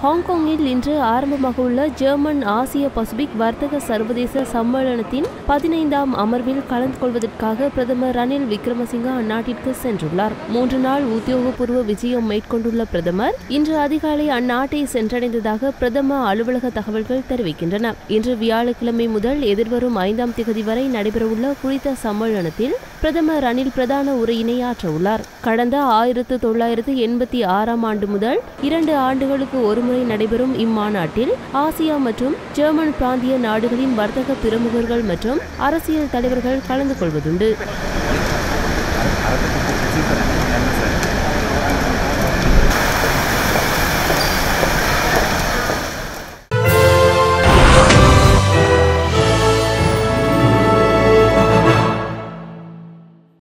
ஹாங்காங்கில் இன்று ஆரம்பமாக உள்ள ஜெர்மன் ஆசிய பசிபிக் வர்த்தக சர்வதேச சம்மேளனத்தின் பதினைந்தாம் அமர்வில் கலந்து கொள்வதற்காக பிரதமர் ரணில் விக்ரமசிங்க அந்நாட்டிற்கு சென்றுள்ளார் மூன்று நாள் உத்தியோகபூர்வ விஜயம் மேற்கொண்டுள்ள பிரதமர் இன்று அதிகாலை அந்நாட்டை சென்றடைந்ததாக பிரதம அலுவலக தகவல்கள் தெரிவிக்கின்றன இன்று வியாழக்கிழமை முதல் எதிர்வரும் ஐந்தாம் திகதி வரை நடைபெறவுள்ள குறித்த சம்மேளனத்தில் பிரதமர் ரணில் பிரதான உரையினை ஆற்றவுள்ளார் கடந்த ஆயிரத்து தொள்ளாயிரத்து எண்பத்தி ஆறாம் ஆண்டு முதல் இரண்டு ஆண்டுகளுக்கு ஒருமுறை நடைபெறும் இம்மாநாட்டில் ஆசியா மற்றும் ஜெர்மன் பிராந்திய நாடுகளின் வர்த்தக பிரமுகர்கள் மற்றும் அரசியல் தலைவர்கள் கலந்து கொள்வதுண்டு